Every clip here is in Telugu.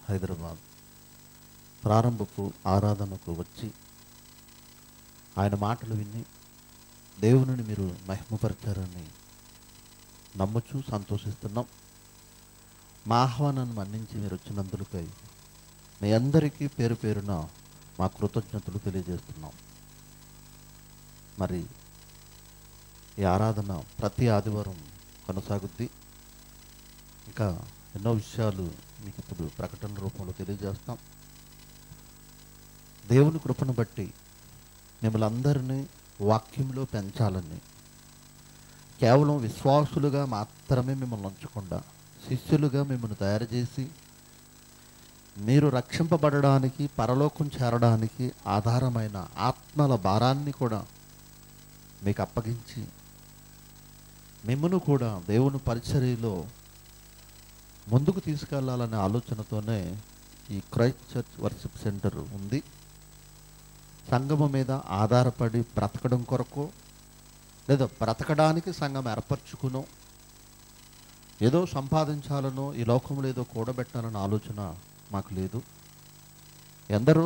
హైదరాబాద్ ప్రారంభపు ఆరాధనకు వచ్చి ఆయన మాటలు విని దేవునిని మీరు మహిమపరిచారని నమ్ముచు సంతోషిస్తున్నాం మా ఆహ్వానాన్ని మన్నించి మీరు వచ్చినందులకై మీ అందరికీ పేరు పేరున మా కృతజ్ఞతలు తెలియజేస్తున్నాం మరి ఈ ఆరాధన ప్రతి ఆదివారం కొనసాగుద్ది ఇంకా ఎన్నో విషయాలు మీకు ఇప్పుడు ప్రకటన రూపంలో తెలియజేస్తాం దేవుని కృపను బట్టి మిమ్మల్ని అందరినీ వాక్యంలో పెంచాలని కేవలం విశ్వాసులుగా మాత్రమే మిమ్మల్ని ఉంచకుండా శిష్యులుగా మిమ్మల్ని తయారు చేసి మీరు రక్షింపబడడానికి పరలోకం చేరడానికి ఆధారమైన ఆత్మల భారాన్ని కూడా మీకు అప్పగించి మిమ్మను కూడా దేవుని పరిచర్యలో ముందుకు తీసుకెళ్లాలనే ఆలోచనతోనే ఈ క్రైస్ట్ చర్చ్ వర్షిప్ సెంటర్ ఉంది సంఘము మీద ఆధారపడి బ్రతకడం కొరకు లేదా బ్రతకడానికి సంఘం ఏర్పరచుకునో ఏదో సంపాదించాలనో ఈ లోకంలో ఏదో కూడబెట్టాలన్న ఆలోచన మాకు లేదు ఎందరో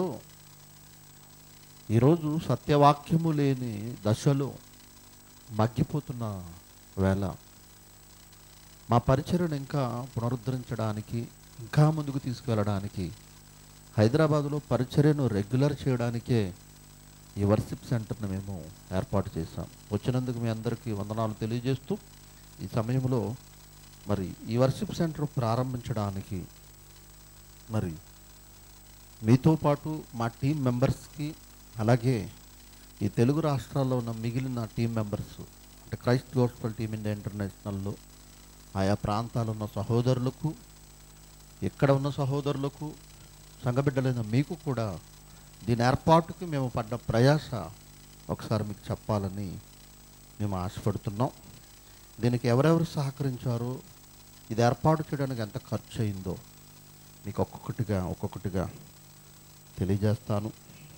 ఈరోజు సత్యవాక్యము లేని దశలో మగ్గిపోతున్న వేళ మా పరిచయను ఇంకా పునరుద్ధరించడానికి ఇంకా ముందుకు తీసుకువెళ్ళడానికి హైదరాబాదులో పరిచర్యను రెగ్యులర్ చేయడానికే ఈ వర్షిప్ సెంటర్ని మేము ఏర్పాటు చేశాం వచ్చినందుకు మీ అందరికీ వందనాలు తెలియజేస్తూ ఈ సమయంలో మరి ఈ వర్షిప్ సెంటర్ ప్రారంభించడానికి మరి మీతో పాటు మా టీం మెంబర్స్కి అలాగే ఈ తెలుగు రాష్ట్రాల్లో ఉన్న మిగిలిన టీం మెంబర్స్ అంటే క్రైస్ట్ గోస్పల్ టీమ్ ఇండియా ఇంటర్నేషనల్లో ఆయా ప్రాంతాలు ఉన్న సహోదరులకు ఎక్కడ ఉన్న సహోదరులకు సంఘబిడ్డలైన మీకు కూడా దీని ఏర్పాటుకి మేము పడ్డ ప్రయాస ఒకసారి మీకు చెప్పాలని మేము ఆశపడుతున్నాం దీనికి ఎవరెవరు సహకరించారో ఇది ఏర్పాటు చేయడానికి ఎంత ఖర్చు అయిందో మీకు ఒక్కొక్కటిగా ఒక్కొక్కటిగా తెలియజేస్తాను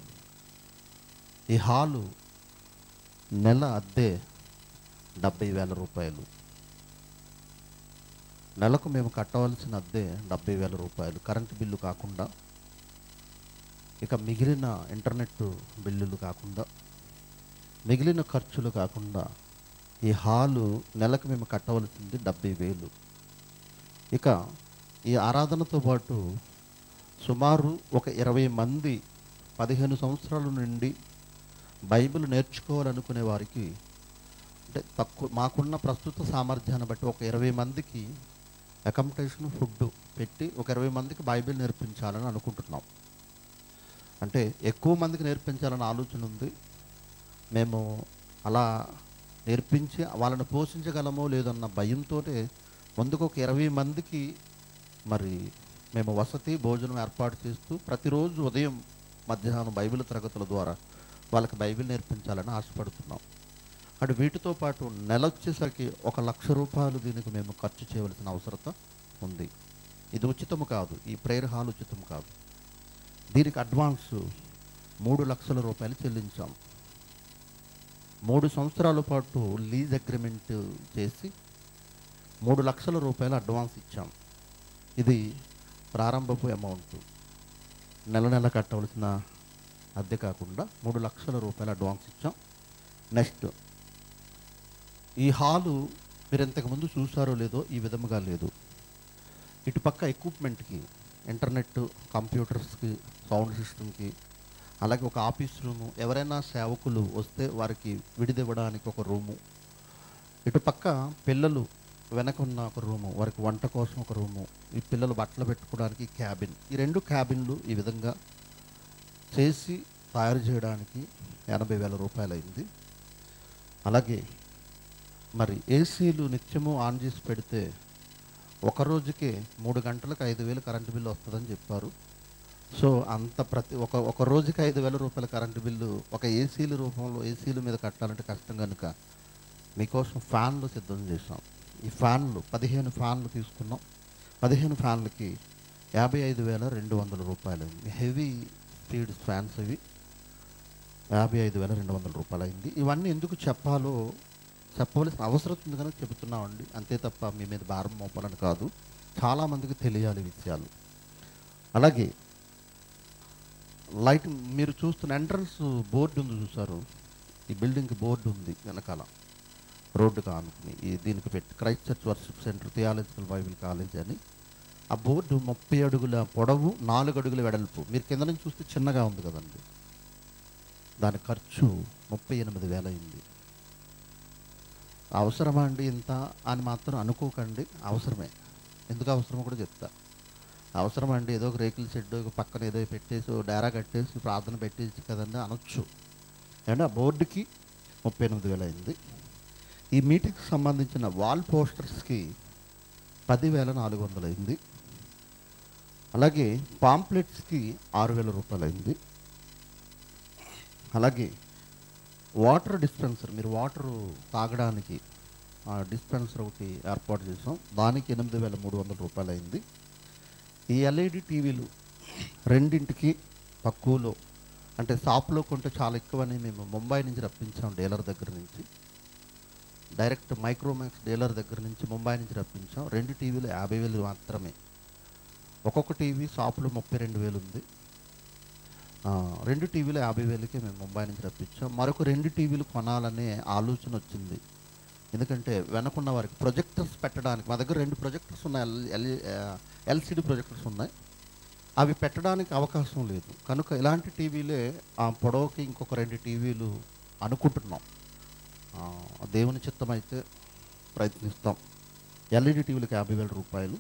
ఈ హాలు నెల అద్దె డెబ్బై వేల రూపాయలు నెలకు మేము కట్టవలసిన అద్దె డెబ్బై వేల రూపాయలు కరెంటు బిల్లు కాకుండా ఇక మిగిలిన ఇంటర్నెట్ బిల్లులు కాకుండా మిగిలిన ఖర్చులు కాకుండా ఈ హాలు నెలకు మేము కట్టవలసింది డెబ్బై వేలు ఇక ఈ ఆరాధనతో పాటు సుమారు ఒక ఇరవై మంది పదిహేను సంవత్సరాల నుండి బైబిల్ నేర్చుకోవాలనుకునే వారికి అంటే తక్కువ మాకున్న ప్రస్తుత సామర్థ్యాన్ని బట్టి ఒక ఇరవై మందికి అకామిడేషన్ ఫుడ్ పెట్టి ఒక ఇరవై మందికి బైబిల్ నేర్పించాలని అనుకుంటున్నాం అంటే ఎక్కువ మందికి నేర్పించాలని ఆలోచన ఉంది మేము అలా నేర్పించి వాళ్ళని పోషించగలమో లేదన్న భయంతో ముందుకు ఒక ఇరవై మందికి మరి మేము వసతి భోజనం ఏర్పాటు చేస్తూ ప్రతిరోజు ఉదయం మధ్యాహ్నం బైబిల్ తరగతుల ద్వారా వాళ్ళకి బైబిల్ నేర్పించాలని ఆశపడుతున్నాం అటు వీటితో పాటు నెల వచ్చేసరికి ఒక లక్ష రూపాయలు దీనికి మేము ఖర్చు చేయవలసిన అవసరత ఉంది ఇది ఉచితము కాదు ఈ ప్రేయర్ హాల్ ఉచితం కాదు దీనికి అడ్వాన్స్ మూడు లక్షల రూపాయలు చెల్లించాం మూడు సంవత్సరాల పాటు లీజ్ అగ్రిమెంట్ చేసి మూడు లక్షల రూపాయలు అడ్వాన్స్ ఇచ్చాం ఇది ప్రారంభపు అమౌంట్ నెల నెల కట్టవలసిన అద్దె కాకుండా మూడు లక్షల రూపాయలు అడ్వాన్స్ ఇచ్చాం నెక్స్ట్ ఈ హాలు మీరు ఇంతకుముందు చూసారో లేదో ఈ విధముగా లేదు ఇటుపక్క ఎక్విప్మెంట్కి ఇంటర్నెట్ కంప్యూటర్స్కి సౌండ్ సిస్టమ్కి అలాగే ఒక ఆఫీస్ రూము ఎవరైనా సేవకులు వస్తే వారికి విడిదివ్వడానికి ఒక రూము ఇటుపక్క పిల్లలు వెనక ఉన్న ఒక రూము వారికి వంట కోసం ఒక రూము ఈ పిల్లలు బట్టలు పెట్టుకోవడానికి క్యాబిన్ ఈ రెండు క్యాబిన్లు ఈ విధంగా చేసి తయారు చేయడానికి ఎనభై వేల రూపాయలు అయింది అలాగే మరి ఏసీలు నిత్యము ఆన్ చేసి పెడితే ఒక రోజుకే మూడు గంటలకు ఐదు వేలు కరెంటు బిల్లు వస్తుందని చెప్పారు సో అంత ప్రతి ఒక ఒక రోజుకి ఐదు వేల రూపాయల కరెంటు బిల్లు ఒక ఏసీల రూపంలో ఏసీల మీద కట్టాలంటే కష్టం కనుక మీకోసం ఫ్యాన్లు సిద్ధం చేసాం ఈ ఫ్యాన్లు పదిహేను ఫ్యాన్లు తీసుకున్నాం పదిహేను ఫ్యాన్లకి యాభై ఐదు వేల రెండు వందల రూపాయలు అయింది హెవీ స్పీడ్ ఫ్యాన్స్ ఇవి యాభై ఐదు వేల రెండు వందల రూపాయలు అయింది ఇవన్నీ ఎందుకు చెప్పాలో చెప్పవలసిన అవసరం ఉంది కనుక చెబుతున్నామండి అంతే తప్ప మీ మీద భారం మోపాలని కాదు చాలామందికి తెలియాలి ఈ విషయాలు అలాగే లైట్ మీరు చూస్తున్న ఎంట్రన్స్ బోర్డు ఉంది చూసారు ఈ బిల్డింగ్కి బోర్డు ఉంది వెనకాల రోడ్డుకు ఆనుకుని ఈ దీనికి పెట్టి Christ church worship centre theological Bible college అని ఆ బోర్డు ముప్పై అడుగుల పొడవు నాలుగు అడుగుల వెడల్పు మీరు కింద నుంచి చూస్తే చిన్నగా ఉంది కదండి దాని ఖర్చు ముప్పై ఎనిమిది వేల అయింది అవసరమా అండి ఇంత అని మాత్రం అనుకోకండి అవసరమే ఎందుకు అవసరమో కూడా చెప్తా అవసరం అండి ఏదో ఒక రేకుల షెడ్ ఒక పక్కన ఏదో పెట్టేసి ఓ డేరా కట్టేసి ప్రార్థన పెట్టేసి కదండి అనొచ్చు ఏమంటే ఆ బోర్డుకి ముప్పై ఎనిమిది వేలు అయింది ఈ మీటింగ్కి సంబంధించిన వాల్ పోస్టర్స్కి పదివేల నాలుగు వందలు అయింది అలాగే పాంప్లెట్స్కి ఆరు వేల రూపాయలు అయింది అలాగే వాటర్ డిస్పెన్సర్ మీరు వాటర్ తాగడానికి ఆ డిస్పెన్సర్ ఒకటి ఏర్పాటు చేసాం దానికి ఎనిమిది వేల మూడు వందల రూపాయలు అయింది ఈ ఎల్ఈడి టీవీలు రెండింటికి తక్కువలో అంటే షాప్లో కొంటే చాలా ఎక్కువని మేము ముంబై నుంచి రప్పించాం డీలర్ దగ్గర నుంచి డైరెక్ట్ మైక్రోమాక్స్ డీలర్ దగ్గర నుంచి ముంబై నుంచి రప్పించాం రెండు టీవీలు యాభై వేలు మాత్రమే ఒక్కొక్క టీవీ షాపులో ముప్పై రెండు వేలు ఉంది ఆ, రెండు టీవీలు యాభై వేలకి మేము ముంబై నుంచి రప్పించాం మరొక రెండు టీవీలు కొనాలనే ఆలోచన వచ్చింది ఎందుకంటే వెనకున్న వారికి ప్రొజెక్టర్స్ పెట్టడానికి మా దగ్గర రెండు ప్రొజెక్టర్స్ ఉన్నాయి ఎల్ ఎల్సిడి ప్రొజెక్టర్స్ ఉన్నాయి అవి పెట్టడానికి అవకాశం లేదు కనుక ఇలాంటి టీవీలే ఆ పొడవుకి ఇంకొక రెండు టీవీలు అనుకుంటున్నాం ఆ, దేవుని చిత్తం అయితే ప్రయత్నిస్తాం ఎల్ఈడి టీవీలకు యాభై వేల రూపాయలు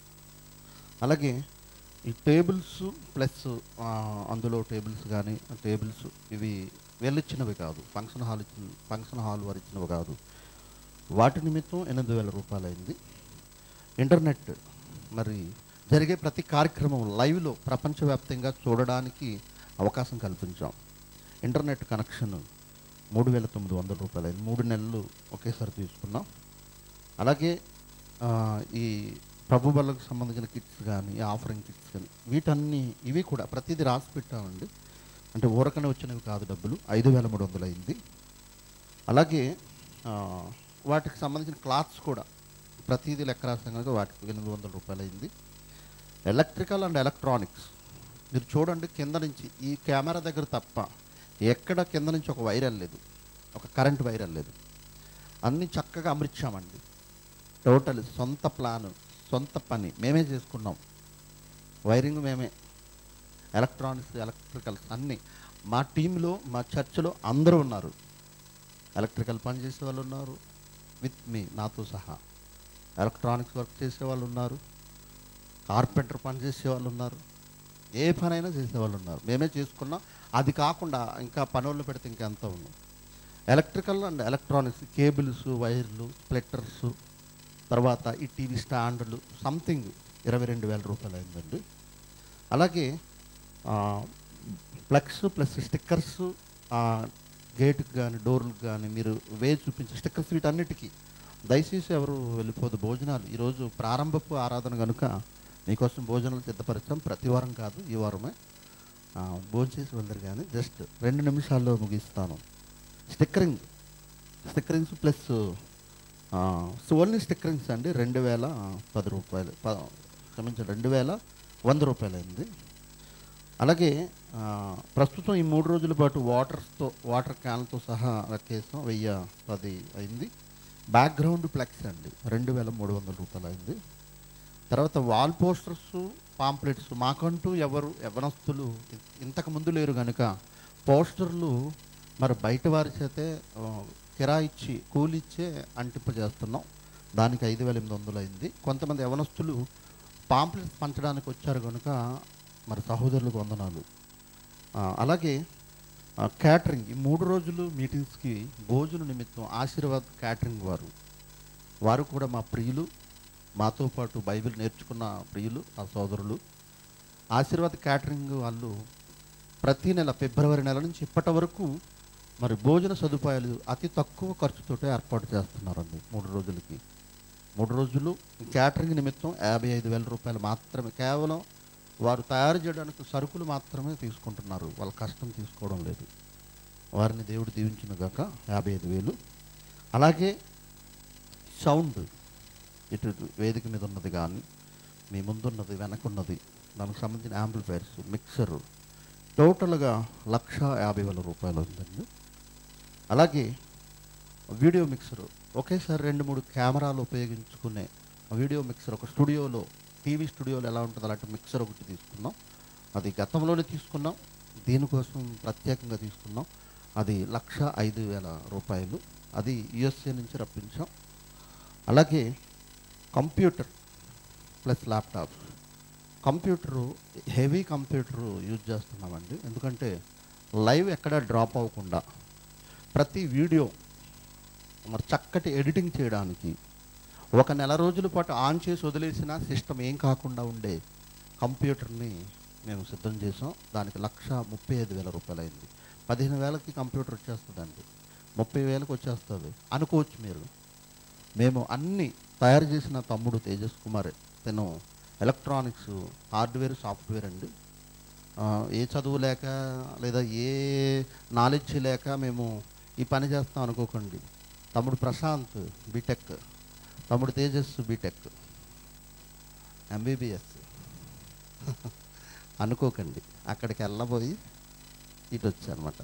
అలాగే ఈ టేబుల్స్ ప్లస్ ఆ, అందులో టేబుల్స్ కానీ టేబుల్స్ ఇవి వెళ్ళిచ్చినవి కాదు ఫంక్షన్ హాల్ ఇచ్చిన ఫంక్షన్ హాల్ వారు ఇచ్చినవి కాదు వాటి నిమిత్తం ఎనిమిది వేల రూపాయలు అయింది ఇంటర్నెట్ మరి జరిగే ప్రతి కార్యక్రమం లైవ్లో ప్రపంచవ్యాప్తంగా చూడడానికి అవకాశం కల్పించాం ఇంటర్నెట్ కనెక్షన్ మూడు వేల తొమ్మిది వందల రూపాయలు అయింది మూడు నెలలు ఒకేసారి తీసుకున్నాం అలాగే ఆ, ఈ ప్రభు బలకు సంబంధించిన కిట్స్ కానీ ఆఫరింగ్ కిట్స్ కానీ వీటన్ని ఇవి కూడా ప్రతిదీ రాసి పెట్టామండి అంటే ఊరకనే వచ్చినవి కాదు డబ్బులు ఐదు వేల మూడు వందలు అయింది అలాగే ఆ, వాటికి సంబంధించిన క్లాత్స్ కూడా ప్రతిదీ లెక్క రాసాం కనుక వాటికి ఎనిమిది వందల రూపాయలు అయింది ఎలక్ట్రికల్ అండ్ ఎలక్ట్రానిక్స్ మీరు చూడండి కింద నుంచి ఈ కెమెరా దగ్గర తప్ప ఎక్కడ కింద నుంచి ఒక వైర్ వెళ్ళలేదు ఒక కరెంట్ వైర్ వెళ్ళలేదు అన్నీ చక్కగా అమర్చామండి టోటల్ సొంత ప్లాన్ సొంత పని మేమే చేసుకున్నాం వైరింగ్ మేమే ఎలక్ట్రానిక్స్ ఎలక్ట్రికల్స్ అన్నీ మా టీంలో మా చర్చిలో అందరూ ఉన్నారు ఎలక్ట్రికల్ పని చేసే వాళ్ళు ఉన్నారు విత్ మీ నాతో సహా ఎలక్ట్రానిక్స్ వర్క్ చేసే వాళ్ళు ఉన్నారు కార్పెంటర్ పని చేసే వాళ్ళు ఉన్నారు ఏ పనైనా చేసేవాళ్ళు ఉన్నారు మేమే చేసుకున్నాం అది కాకుండా ఇంకా పనులు పెడితే ఇంకా ఎంత ఉన్నాం ఎలక్ట్రికల్ అండ్ ఎలక్ట్రానిక్స్ కేబుల్స్ వైర్లు స్ప్లిట్టర్స్ తర్వాత ఈ టీవీ స్టాండ్లు సంథింగ్ ఇరవై రెండు వేల రూపాయలు అయిందండి అలాగే ఫ్లెక్స్ ప్లస్ స్టిక్కర్స్ గేట్కి కానీ డోర్లకు కానీ మీరు వే చూపించే స్టిక్కర్స్ వీటన్నిటికీ దయచేసి ఎవరు వెళ్ళిపోదు భోజనాలు ఈరోజు ప్రారంభపు ఆరాధన కనుక మీకోసం భోజనాలు సిద్ధపరిచాం ప్రతి వారం కాదు ఈ వారమే ఆ, భోజనం చేసి వెళ్తారు కానీ జస్ట్ రెండు నిమిషాల్లో ముగిస్తాను stickering stickerings plus so only stickerings అండి రెండు వేల పది రూపాయలు ప క్షమించండి రెండు వేల వంద రూపాయలు అయింది అలాగే ఆ, ప్రస్తుతం ఈ మూడు రోజుల పాటు వాటర్స్తో వాటర్ క్యాన్లతో సహా లెక్కేసాం వెయ్యి పది అయింది బ్యాక్గ్రౌండ్ ఫ్లెక్స్ అండి రెండు వేల మూడు వందల రూపాయలు అయింది తర్వాత వాల్ పోస్టర్స్ పాంప్లెట్స్ మాకంటూ ఎవరు యవనస్తులు ఇ- ఇంతకు ముందు లేరు కనుక పోస్టర్లు మరి బయట వారి చేతే ఆ, కిరాయి ఇచ్చి కూలిచ్చే అంటింపజేస్తున్నాం దానికి ఐదు వేల ఎనిమిది వందలు అయింది కొంతమంది యవనస్తులు పాంప్లెట్స్ పంచడానికి వచ్చారు కనుక మరి సహోదరులకు వందనాలు ఆ, అలాగే ఆ, క్యాటరింగ్ ఈ మూడు రోజులు మీటింగ్స్కి భోజన నిమిత్తం ఆశీర్వాద్ క్యాటరింగ్ వారు వారు కూడా మా ప్రియులు మాతో పాటు బైబిల్ నేర్చుకున్న ప్రియులు ఆ సోదరులు ఆశీర్వాద్ క్యాటరింగ్ వాళ్ళు ప్రతి నెల ఫిబ్రవరి నెల నుంచి ఇప్పటి వరకు మరి భోజన సదుపాయాలు అతి తక్కువ ఖర్చుతోటే ఏర్పాటు చేస్తున్నారండి మూడు రోజులకి మూడు రోజులు క్యాటరింగ్ నిమిత్తం యాభై ఐదు వేల రూపాయలు మాత్రమే కేవలం వారు తయారు చేయడానికి సరుకులు మాత్రమే తీసుకుంటున్నారు వాళ్ళ కష్టం తీసుకోవడం లేదు వారిని దేవుడు దీవించిన గాక యాభై ఐదు వేలు అలాగే సౌండ్ ఇటు వేదిక మీద ఉన్నది కానీ మీ ముందున్నది వెనకున్నది దానికి సంబంధించిన యాంప్లిఫైర్స్ మిక్సరు టోటల్గా లక్ష యాభై వేల రూపాయలు ఉందండి అలాగే వీడియో మిక్సర్ ఒకేసారి రెండు మూడు కెమెరాలు ఉపయోగించుకునే వీడియో మిక్సర్ ఒక స్టూడియోలో టీవీ స్టూడియోలో ఎలా ఉంటుంది అలాంటి మిక్సర్ ఒకటి తీసుకున్నాం అది గతంలోనే తీసుకున్నాం దీనికోసం ప్రత్యేకంగా తీసుకున్నాం అది లక్ష ఐదు వేల రూపాయలు అది యుఎస్ఏ నుంచి రప్పించాం అలాగే computer plus laptop computer heavy computer use చేస్తున్నామండి ఎందుకంటే లైవ్ ఎక్కడ డ్రాప్ అవ్వకుండా ప్రతి వీడియో మరి చక్కటి ఎడిటింగ్ చేయడానికి ఒక నెల రోజుల పాటు ఆన్ చేసి వదిలేసిన సిస్టమ్ ఏం కాకుండా ఉండే కంప్యూటర్ని మేము సిద్ధం చేసాం దానికి లక్ష ముప్పై ఐదు వేల రూపాయలు అయింది పదిహేను వేలకి కంప్యూటర్ వచ్చేస్తుందండి ముప్పై వేలకు వచ్చేస్తుంది అనుకోవచ్చు మీరు మేము అన్ని తయారు చేసిన తమ్ముడు తేజస్ కుమార్ తను ఎలక్ట్రానిక్స్ హార్డ్వేర్ సాఫ్ట్వేర్ అండి ఆ, ఏ చదువు లేక లేదా ఏ నాలెడ్జ్ లేక మేము ఈ పని చేస్తాం అనుకోకండి తమ్ముడు ప్రశాంత్ బీటెక్ తమ్ముడు తేజస్ బీటెక్ ఎంబీబీఎస్ అనుకోకండి అక్కడికి వెళ్ళబోయి ఇటు వచ్చానమాట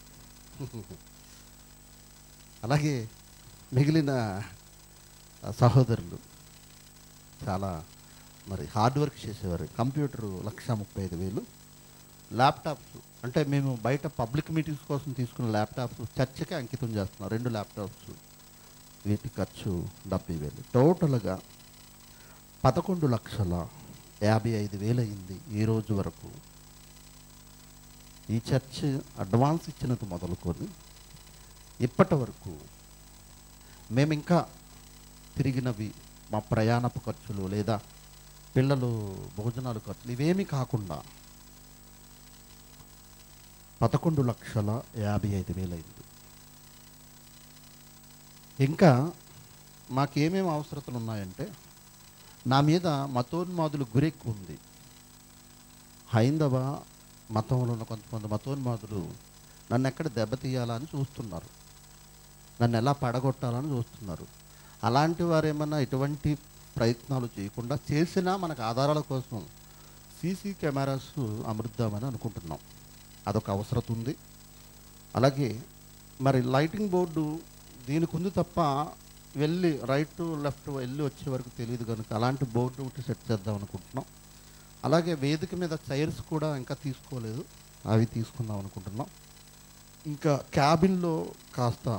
అలాగే మిగిలిన సహోదరులు చాలా మరి హార్డ్ వర్క్ చేసేవారు కంప్యూటరు లక్ష ముప్పై ఐదు వేలు ల్యాప్టాప్స్ అంటే మేము బయట పబ్లిక్ మీటింగ్స్ కోసం తీసుకున్న ల్యాప్టాప్స్ చర్చకే అంకితం చేస్తున్నాం రెండు ల్యాప్టాప్స్ వీటి ఖర్చు డెబ్బై వేలు టోటల్గా పదకొండు లక్షల యాభై ఐదు వేలు అయింది ఈ రోజు వరకు ఈ చర్చ్ అడ్వాన్స్ ఇచ్చినది మొదలుకొని ఇప్పటి వరకు మేము ఇంకా తిరిగినవి మా ప్రయాణపు ఖర్చులు లేదా పిల్లలు భోజనాలు ఖర్చులు ఇవేమీ కాకుండా పదకొండు లక్షల యాభై ఐదు వేలైంది ఇంకా మాకేమేమి అవసరతలు ఉన్నాయంటే నా మీద మతోన్మాదులు గురెక్కు ఉంది హైందవ మతంలో ఉన్న కొంతమంది మతోన్మాదులు నన్ను ఎక్కడ దెబ్బతీయాలని చూస్తున్నారు నన్ను ఎలా పడగొట్టాలని చూస్తున్నారు అలాంటి వారు ఏమన్నా ఎటువంటి ప్రయత్నాలు చేయకుండా చేసినా మనకు ఆధారాల కోసం సీసీ కెమెరాస్ అమరుద్దామని అనుకుంటున్నాం అదొక అవసరం ఉంది అలాగే మరి లైటింగ్ బోర్డు దీనికి ఉంది తప్ప వెళ్ళి రైట్ లెఫ్ట్ వెళ్ళి వచ్చే వరకు తెలియదు కనుక అలాంటి బోర్డు ఒకటి సెట్ చేద్దాం అనుకుంటున్నాం అలాగే వేదిక మీద చైర్స్ కూడా ఇంకా తీసుకోలేదు అవి తీసుకుందాం అనుకుంటున్నాం ఇంకా క్యాబిన్లో కాస్త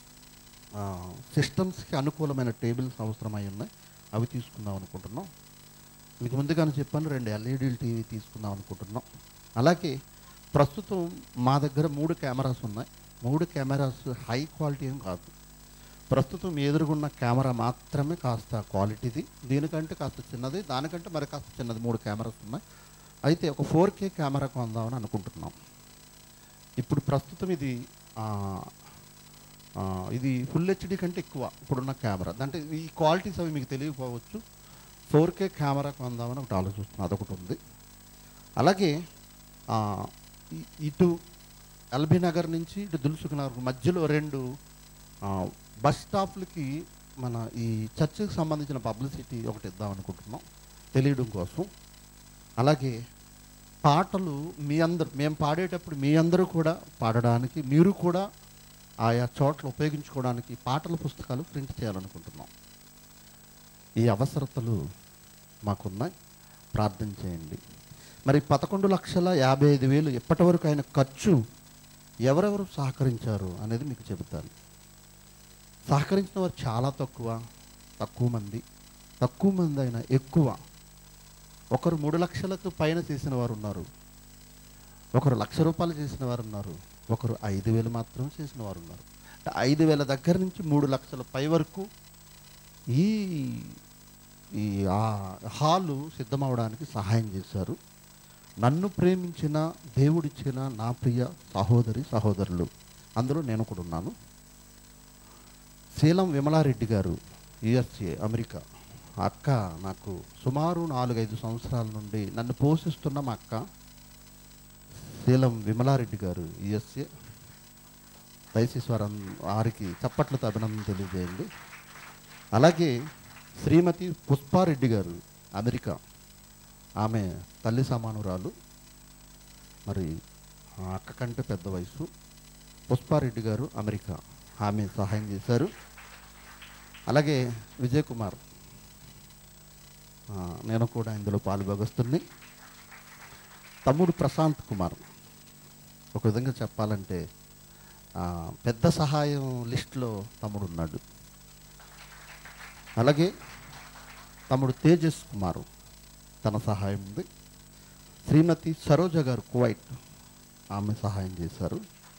సిస్టమ్స్కి అనుకూలమైన టేబుల్స్ అవసరమై ఉన్నాయి అవి తీసుకుందాం అనుకుంటున్నాం మీకు ముందుగానే చెప్పాను రెండు ఎల్ఈడి టీవీ తీసుకుందాం అనుకుంటున్నాం అలాగే ప్రస్తుతం మా దగ్గర మూడు కెమెరాస్ ఉన్నాయి మూడు కెమెరాస్ హై క్వాలిటీ ఏం కాదు ప్రస్తుతం ఎదురుగున్న కెమెరా మాత్రమే కాస్త క్వాలిటీది దీనికంటే కాస్త చిన్నది దానికంటే మరి కాస్త చిన్నది మూడు కెమెరాస్ ఉన్నాయి అయితే ఒక ఫోర్ కే కెమెరా కొందామని అనుకుంటున్నాం ఇప్పుడు ప్రస్తుతం ఇది ఆ, ఆ, ఇది ఫుల్ హెచ్డి కంటే ఎక్కువ ఇప్పుడున్న కెమెరా అంటే ఈ క్వాలిటీస్ అవి మీకు తెలియకపోవచ్చు ఫోర్ కే కెమెరా కొందామని ఒకటి ఆలోచిస్తున్నాను అదొకటి ఉంది అలాగే ఆ, ఇ- ఇటు ఎల్బీ నగర్ నుంచి ఇటు దిల్సుఖ్ నగర్ మధ్యలో రెండు ఆ, బస్ స్టాప్లకి మన ఈ చర్చికి సంబంధించిన పబ్లిసిటీ ఒకటి ఇద్దాం అనుకుంటున్నాం తెలియడం కోసం అలాగే పాటలు మీ అందరు మేము పాడేటప్పుడు మీ అందరూ కూడా పాడడానికి మీరు కూడా ఆయా చోట్ల ఉపయోగించుకోవడానికి పాటల పుస్తకాలు ప్రింట్ చేయాలనుకుంటున్నాం ఈ అవసరతలు మాకున్నాయి ప్రార్థన చేయండి మరి పదకొండు లక్షల యాభై ఐదు వేలు ఎప్పటి వరకు అయిన ఖర్చు ఎవరెవరు సహకరించారు అనేది మీకు చెబుతాను సహకరించిన వారు చాలా తక్కువ తక్కువ మంది తక్కువ మంది అయినా ఎక్కువ ఒకరు మూడు లక్షలకు పైన చేసిన వారు ఉన్నారు ఒకరు లక్ష రూపాయలు చేసిన వారు ఉన్నారు ఒకరు ఐదు వేలు మాత్రం చేసిన వారు ఉన్నారు అంటే ఐదు వేల దగ్గర నుంచి మూడు లక్షల పై వరకు ఈ ఈ ఆ హాలు సిద్ధమవడానికి సహాయం చేశారు నన్ను ప్రేమించిన దేవుడిచ్చిన నా ప్రియ సహోదరి సహోదరులు అందులో నేను కూడా ఉన్నాను శీలం విమలారెడ్డి గారు యుఎస్ఏ అమెరికా ఆ అక్క నాకు సుమారు నాలుగైదు సంవత్సరాల నుండి నన్ను పోషిస్తున్న మా అక్క శీలం విమలారెడ్డి గారు యుఎస్ఏ దయచేసి వారు వారికి చప్పట్లతో అభినందన తెలియజేయండి అలాగే శ్రీమతి పుష్పారెడ్డి గారు అమెరికా ఆమె తల్లి సమానురాలు మరి ఆ అక్క కంటే పెద్ద వయసు పుష్పారెడ్డి గారు అమెరికా ఆమె సహాయం చేశారు అలాగే విజయ్ కుమార్ ఆ, నేను కూడా ఇందులో పాలుభాగస్తుంది తమ్ముడు ప్రశాంత్ కుమార్ ఒక విధంగా చెప్పాలంటే ఆ, పెద్ద సహాయం లిస్టులో తమ్ముడు ఉన్నాడు అలాగే తమ్ముడు తేజస్ కుమారు తన సహాయం ఉంది శ్రీమతి సరోజ గారు కువైట్ ఆమె సహాయం చేశారు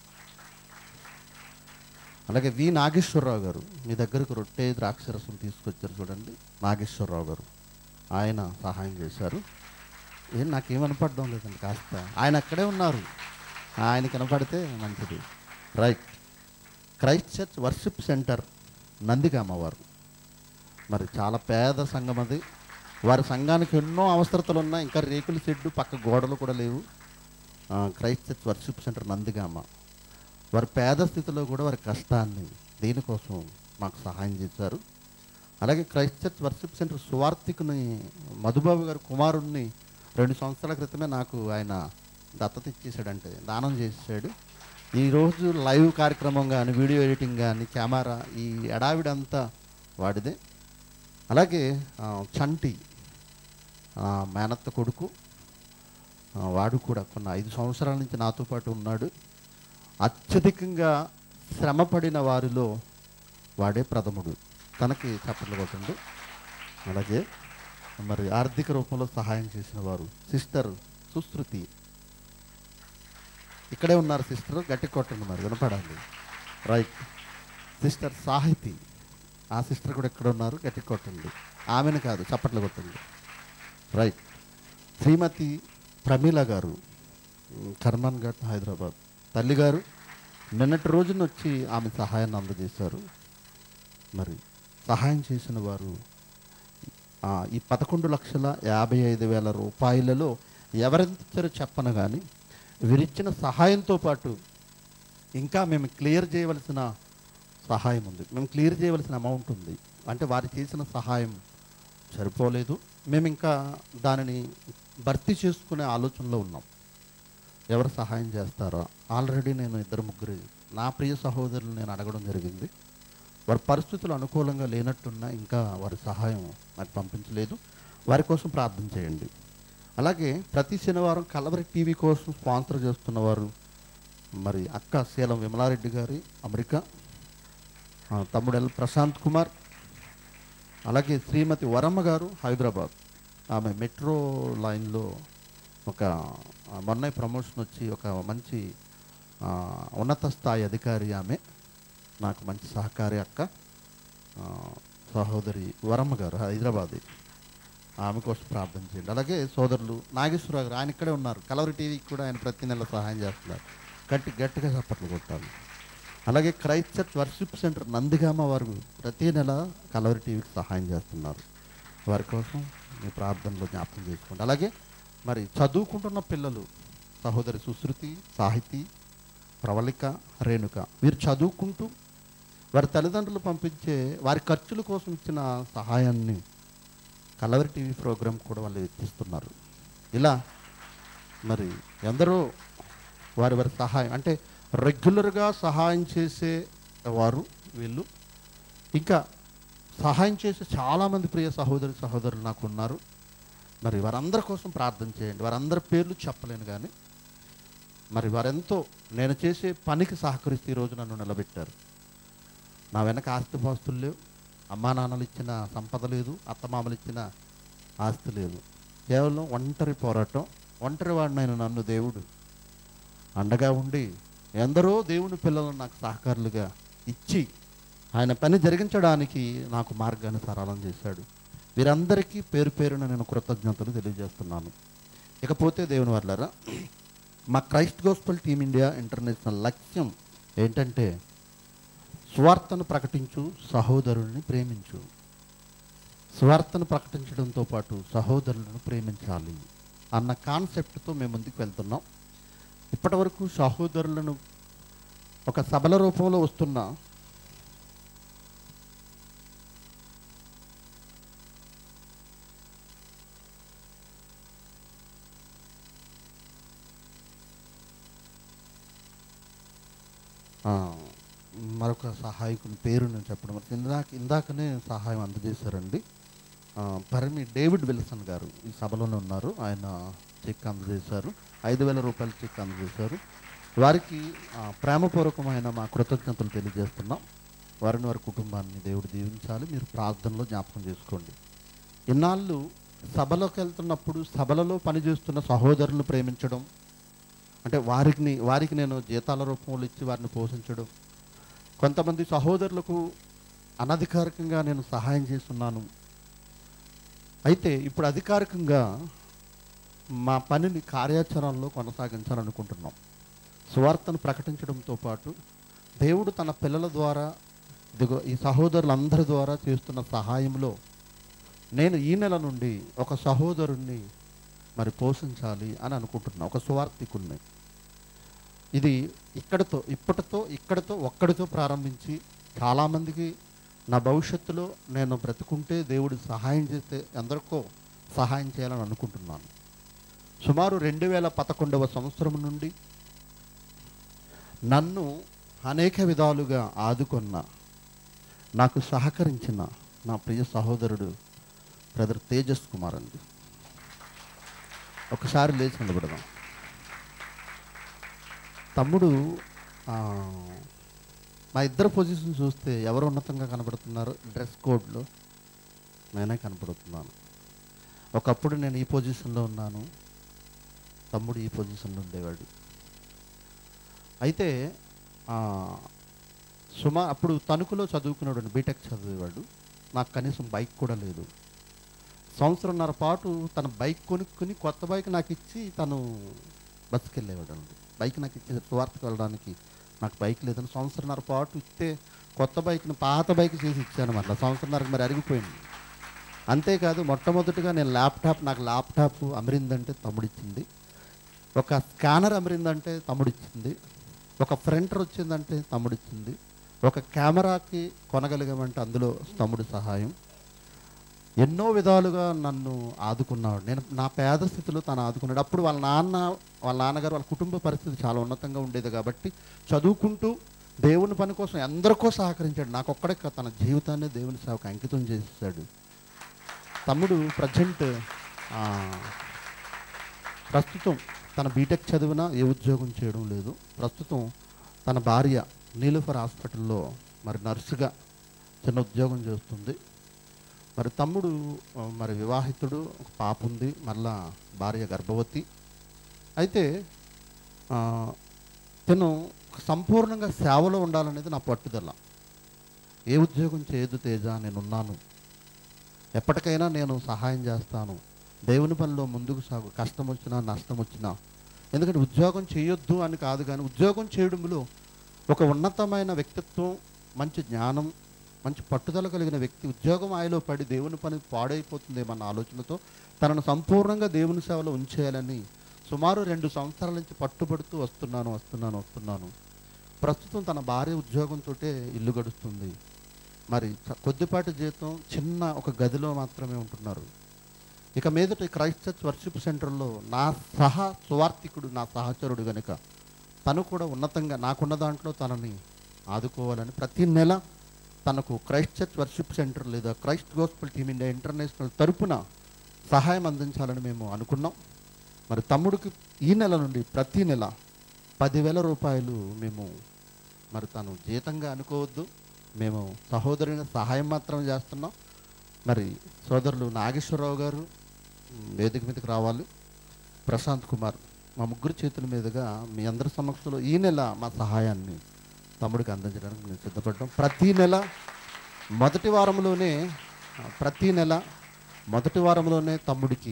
అలాగే వి నాగేశ్వరరావు గారు మీ దగ్గరకు రొట్టె ద్రాక్షరసం తీసుకొచ్చారు చూడండి నాగేశ్వరరావు గారు ఆయన సహాయం చేశారు ఏం నాకేం వినపడడం లేదండి కాస్త ఆయన అక్కడే ఉన్నారు ఆయన కనపడితే మంచిది right Christ church worship centre Nandigama వారు మరి చాలా పేద సంఘం అది వారి సంఘానికి ఎన్నో అవసరతలు ఉన్నాయి ఇంకా రేకుల షెడ్డు పక్క గోడలు కూడా లేవు ఆ, Christ church worship centre Nandigama వారి పేద స్థితిలో కూడా వారి కష్టాన్ని దీనికోసం మాకు సహాయం చేశారు అలాగే క్రైస్ట్ చర్చ్ వర్షిప్ సెంటర్ సువార్థికుని మధుబాబు గారు కుమారుణ్ణి రెండు సంవత్సరాల క్రితమే నాకు ఆయన దత్తత ఇచ్చేసాడంటే దానం చేసాడు ఈరోజు లైవ్ కార్యక్రమం కానీ వీడియో ఎడిటింగ్ కానీ కెమెరా ఈ ఎడావిడంతా వాడిదే అలాగే ఆ, చంటి ఆ, మేనత్త కొడుకు ఆ, వాడు కూడా కొన్ని ఐదు సంవత్సరాల నుంచి నాతో పాటు ఉన్నాడు అత్యధికంగా శ్రమపడిన వారిలో వాడే ప్రథముడు తనకి చప్పట్లు కొట్టండి అలాగే మరి ఆర్థిక రూపంలో సహాయం చేసిన వారు సిస్టర్ సుశృతి ఇక్కడే ఉన్నారు సిస్టర్ గట్టి కొట్టండి మరి వినపడాలి రైట్ సిస్టర్ సాహితి ఆ సిస్టర్ కూడా ఎక్కడ ఉన్నారు గట్టి కొట్టండి ఆమెను కాదు చప్పట్లు కొట్టండి రైట్ శ్రీమతి ప్రమీల గారు ఉమ్, కర్మన్ ఘట్ హైదరాబాద్ తల్లి గారు నిన్నటి రోజున వచ్చి ఆమె సహాయాన్ని అందజేశారు మరి సహాయం చేసిన వారు ఆ, ఈ పదకొండు లక్షల యాభై ఐదు వేల రూపాయలలో ఎవరెంత ఇచ్చారో చెప్పను కానీ వీరిచ్చిన సహాయంతో పాటు ఇంకా మేము క్లియర్ చేయవలసిన సహాయం ఉంది మేము క్లియర్ చేయవలసిన అమౌంట్ ఉంది అంటే వారు చేసిన సహాయం సరిపోలేదు మేము ఇంకా దానిని భర్తీ చేసుకునే ఆలోచనలో ఉన్నాం ఎవరు సహాయం చేస్తారో ఆల్రెడీ నేను ఇద్దరు ముగ్గురు నా ప్రియ సహోదరులు నేను అడగడం జరిగింది వారి పరిస్థితులు అనుకూలంగా లేనట్టున్నా ఇంకా వారి సహాయం నాకు పంపించలేదు వారి కోసం ప్రార్థన చేయండి అలాగే ప్రతి శనివారం కలవరి టీవీ కోసం స్పాన్సర్ చేస్తున్న వారు మరి అక్క శీలం విమలారెడ్డి గారి అమెరికా ఆ, తమ్ముడు ఎల్ ప్రశాంత్ కుమార్ అలాగే శ్రీమతి వరమ్మ గారు హైదరాబాద్ ఆమె మెట్రో లైన్లో ఒక ఆ, మొన్న ప్రమోషన్ వచ్చి ఒక మంచి ఆ, ఉన్నత స్థాయి అధికారి ఆమె నాకు మంచి సహకారి అక్క ఆ, సహోదరి వరమ్మ గారు హైదరాబాద్ ఆమె కోసం ప్రార్థన చేయండి అలాగే సోదరులు నాగేశ్వరరావు గారు ఆయన ఇక్కడే ఉన్నారు కలవరి టీవీకి కూడా ఆయన ప్రతి నెల సహాయం చేస్తున్నారు గట్టి గట్టిగా చప్పట్లు కొట్టాలి అలాగే Christ church worship centre Nandigama వారు ప్రతి నెల కలవరి టీవీకి సహాయం చేస్తున్నారు వారి కోసం మీ ప్రార్థనలో జ్ఞాపకం చేసుకోండి అలాగే మరి చదువుకుంటున్న పిల్లలు సహోదరి సుశృతి సాహితి ప్రవళిక రేణుక వీరు చదువుకుంటూ వారి తల్లిదండ్రులు పంపించే వారి ఖర్చుల కోసం ఇచ్చిన సహాయాన్ని కలవరి టీవీ ప్రోగ్రాం కూడా వాళ్ళు ఎత్తిస్తున్నారు ఇలా మరి ఎందరో వారి వారి సహాయం అంటే రెగ్యులర్గా సహాయం చేసే వారు వీళ్ళు ఇంకా సహాయం చేసే చాలామంది ప్రియ సహోదరి సహోదరులు నాకు ఉన్నారు మరి వారందరి కోసం ప్రార్థన చేయండి వారందరి పేర్లు చెప్పలేను కానీ మరి వారెంతో నేను చేసే పనికి సహకరిస్తూ ఈరోజు నన్ను నిలబెట్టారు నా వెనక ఆస్తిపాస్తులు లేవు అమ్మా నాన్నలు ఇచ్చిన సంపద లేదు అత్తమామలు ఇచ్చిన ఆస్తి లేదు కేవలం ఒంటరి పోరాటం ఒంటరి వాడినైన నన్ను దేవుడు అండగా ఉండి ఎందరో దేవుని పిల్లలను నాకు సహకారులుగా ఇచ్చి ఆయన పని జరిగించడానికి నాకు మార్గాన్ని సరళం చేశాడు వీరందరికీ పేరు పేరున నేను కృతజ్ఞతలు తెలియజేస్తున్నాను ఇకపోతే దేవుని వాళ్ళరా మా Christ gospel team India international లక్ష్యం ఏంటంటే స్వార్థను ప్రకటించు సహోదరుల్ని ప్రేమించు స్వార్థను ప్రకటించడంతో పాటు సహోదరులను ప్రేమించాలి అన్న కాన్సెప్ట్తో మేము ముందుకు వెళ్తున్నాం ఇప్పటివరకు సహోదరులను ఒక సబల రూపంలో వస్తున్న ఆ, మరొక సహాయకుని పేరు నేను చెప్పడం మరి ఇందాక ఇందాకనే సహాయం అందజేశారండి ఆ, పరిమి డేవిడ్ విల్సన్ గారు ఈ సభలోనే ఉన్నారు ఆయన చెక్ అందజేశారు ఐదు వేల రూపాయల చెక్ అందజేశారు వారికి ఆ, ప్రేమపూర్వకమైన మా కృతజ్ఞతలు తెలియజేస్తున్నాం వారిని వారి కుటుంబాన్ని దేవుడు దీవించాలి మీరు ప్రార్థనలో జ్ఞాపకం చేసుకోండి ఇన్నాళ్ళు సభలోకి వెళ్తున్నప్పుడు సభలలో పనిచేస్తున్న సహోదరులు ప్రేమించడం అంటే వారికి వారికి నేను జీతాల రూపంలో ఇచ్చి వారిని పోషించడం కొంతమంది సహోదరులకు అనధికారికంగా నేను సహాయం చేస్తున్నాను అయితే ఇప్పుడు అధికారికంగా మా పనిని కార్యాచరణలో కొనసాగించాలనుకుంటున్నాం సువార్తను ప్రకటించడంతో పాటు దేవుడు తన పిల్లల ద్వారా ఇదిగో ఈ సహోదరులందరి ద్వారా చేస్తున్న సహాయంలో నేను ఈ నెల నుండి ఒక సహోదరుణ్ణి మరి పోషించాలి అని అనుకుంటున్నా ఒక సువార్థికుణ్ణి ఇది ఇక్కడితో ఇప్పటితో ఇక్కడితో ఒక్కడితో ప్రారంభించి చాలామందికి నా భవిష్యత్తులో నేను బ్రతుకుంటే దేవుడు సహాయం చేస్తే ఎందరికో సహాయం చేయాలని అనుకుంటున్నాను సుమారు రెండు వేల పదకొండవ సంవత్సరం నుండి నన్ను అనేక విధాలుగా ఆదుకొన్న నాకు సహకరించిన నా ప్రియ సహోదరుడు బ్రదర్ తేజస్ కుమార్ అండి ఒకసారి లేచి నిలబడదాం తమ్ముడు ఆ, మా ఇద్దరు పొజిషన్ చూస్తే ఎవరు ఉన్నతంగా కనబడుతున్నారు డ్రెస్ కోడ్లో నేనే కనపడుతున్నాను ఒకప్పుడు నేను ఈ పొజిషన్లో ఉన్నాను తమ్ముడు ఈ పొజిషన్లో ఉండేవాడు అయితే ఆ, సుమా అప్పుడు తణుకులో చదువుకున్నాడు బీటెక్ చదివేవాడు నాకు కనీసం బైక్ కూడా లేదు సంవత్సరంన్నర పాటు తన బైక్ కొనుక్కుని కొత్త బైక్ నాకు ఇచ్చి తను బస్సుకి వెళ్ళేవాడు అండి బైక్ నాకు ఇచ్చి సువార్తకు వెళ్ళడానికి నాకు బైక్ లేదని సంవత్సరంన్నర పాటు ఇస్తే కొత్త బైక్ని పాత బైక్ చేసి ఇచ్చాను అట్లా సంవత్సరంన్నరకు మరి అరిగిపోయింది అంతేకాదు మొట్టమొదటిగా నేను ల్యాప్టాప్ నాకు ల్యాప్టాప్ అమరిందంటే తమ్ముడిచ్చింది ఒక స్కానర్ అమరిందంటే తమ్ముడిచ్చింది ఒక ఫ్రంటర్ వచ్చిందంటే తమ్ముడిచ్చింది ఒక కెమెరాకి కొనగలిగామంటే అందులో తమ్ముడి సహాయం ఎన్నో విధాలుగా నన్ను ఆదుకున్నాడు నేను నా పేద స్థితిలో తను ఆదుకున్నాడు అప్పుడు వాళ్ళ నాన్న వాళ్ళ నాన్నగారు వాళ్ళ కుటుంబ పరిస్థితి చాలా ఉన్నతంగా ఉండేది కాబట్టి చదువుకుంటూ దేవుని పని కోసం ఎందరికో సహకరించాడు నాకు ఒక్కడే కాదు, తన జీవితాన్ని దేవుని సేవకు అంకితం చేసేసాడు తమ్ముడు ప్రజెంట్ ప్రస్తుతం తన బీటెక్ చదివినా ఏ ఉద్యోగం చేయడం లేదు ప్రస్తుతం తన భార్య నీలుఫర్ హాస్పిటల్లో మరి నర్సుగా చిన్న ఉద్యోగం చేస్తుంది మరి తమ్ముడు ఆ, మరి వివాహితుడు ఒక పాప ఉంది మళ్ళా భార్య గర్భవతి అయితే ఆ, తను సంపూర్ణంగా సేవలో ఉండాలనేది నా పట్టుదల ఏ ఉద్యోగం చేయదు తేజ నేనున్నాను ఎప్పటికైనా నేను సహాయం చేస్తాను దేవుని పనిలో ముందుకు సాగు కష్టం వచ్చినా నష్టం వచ్చినా ఎందుకంటే ఉద్యోగం చేయొద్దు అని కాదు కానీ ఉద్యోగం చేయడంలో ఒక ఉన్నతమైన వ్యక్తిత్వం మంచి జ్ఞానం మంచి పట్టుదల కలిగిన వ్యక్తి ఉద్యోగం ఆయలో పడి దేవుని పని పాడైపోతుందేమన్న ఆలోచనతో తనను సంపూర్ణంగా దేవుని సేవలో ఉంచేయాలని సుమారు రెండు సంవత్సరాల నుంచి పట్టుబడుతూ వస్తున్నాను వస్తున్నాను వస్తున్నాను ప్రస్తుతం తన భార్య ఉద్యోగంతో ఇల్లు గడుస్తుంది మరి చ- కొద్దిపాటి జీతం చిన్న ఒక గదిలో మాత్రమే ఉంటున్నారు ఇక మీదట ఈ క్రైస్ట్ చర్చ్ వర్షిప్ సెంటర్లో నా సహా సువార్థికుడు నా సహచరుడు గనుక తను కూడా ఉన్నతంగా నాకున్న దాంట్లో తనని ఆదుకోవాలని ప్రతి నెల తనకు క్రైస్ట్ చర్చ్ వర్షిప్ సెంటర్ లేదా Christ gospel team India international తరపున సహాయం అందించాలని మేము అనుకున్నాం మరి తమ్ముడికి ఈ నెల నుండి ప్రతి నెల పదివేల రూపాయలు మేము మరి తను జీతంగా అనుకోవద్దు మేము సహోదరుని సహాయం మాత్రం చేస్తున్నాం మరి సోదరులు నాగేశ్వరరావు గారు ఉమ్, వేదిక మీదకి రావాలి ప్రశాంత్ కుమార్ మా ముగ్గురు చేతుల మీదుగా మీ అందరి సమక్షంలో ఈ నెల మా సహాయాన్ని తమ్ముడికి అందించడానికి మేము సిద్ధపడ్డాం ప్రతి నెల మొదటి వారంలోనే ఆ, ప్రతి నెల మొదటి వారంలోనే తమ్ముడికి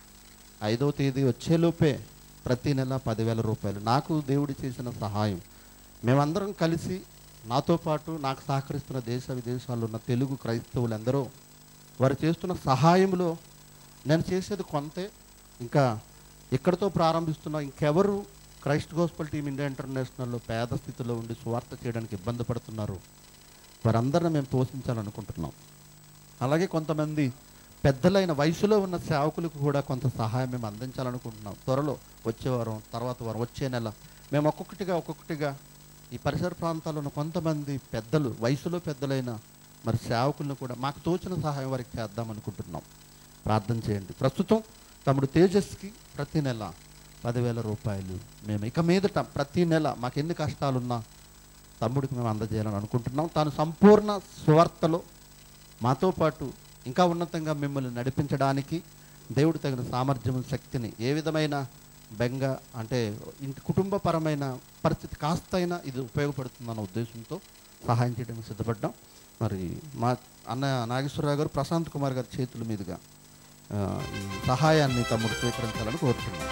ఐదవ తేదీ వచ్చేలోపే ప్రతి నెల పదివేల రూపాయలు నాకు దేవుడు చేసిన సహాయం మేమందరం కలిసి నాతో పాటు నాకు సహకరిస్తున్న దేశ విదేశాల్లో ఉన్న తెలుగు క్రైస్తవులు ఎందరో వారు చేస్తున్న సహాయంలో నేను చేసేది కొంతే ఇంకా ఎక్కడితో ప్రారంభిస్తున్నా ఇంకెవరు క్రైస్ట్ గోస్పల్ టీమ్ ఇండియా ఇంటర్నేషనల్లో పేద స్థితిలో ఉండి సువార్త చేయడానికి ఇబ్బంది పడుతున్నారు వారందరిని మేము పోషించాలనుకుంటున్నాం అలాగే కొంతమంది పెద్దలైన వయసులో ఉన్న సేవకులకు కూడా కొంత సహాయం మేము అందించాలనుకుంటున్నాం త్వరలో వచ్చే వారం తర్వాత వారం వచ్చే నెల మేము ఒక్కొక్కటిగా ఒక్కొక్కటిగా ఈ పరిసర ప్రాంతాల్లో ఉన్న కొంతమంది పెద్దలు వయసులో పెద్దలైన మరి సేవకులను కూడా మాకు తోచిన సహాయం వారికి చేద్దాం అనుకుంటున్నాం ప్రార్థన చేయండి ప్రస్తుతం తమ్ముడు తేజస్కి ప్రతి నెల పదివేల రూపాయలు మేము ఇక మీదట ప్రతి నెల మాకు ఎన్ని కష్టాలున్నా తమ్ముడికి మేము అందజేయాలని అనుకుంటున్నాం తాను సంపూర్ణ స్వార్థలో మాతో పాటు ఇంకా ఉన్నతంగా మిమ్మల్ని నడిపించడానికి దేవుడు తగిన సామర్థ్యం శక్తిని ఏ విధమైన బెంగ అంటే ఇంటి కుటుంబపరమైన పరిస్థితి కాస్తైనా ఇది ఉపయోగపడుతుందన్న ఉద్దేశంతో సహాయం చేయడానికి సిద్ధపడ్డాం మరి మా అన్న నాగేశ్వరరావు గారు ప్రశాంత్ కుమార్ గారి చేతుల మీదుగా ఆ, ఈ సహాయాన్ని తమ్ముడు స్వీకరించాలని కోరుతున్నాం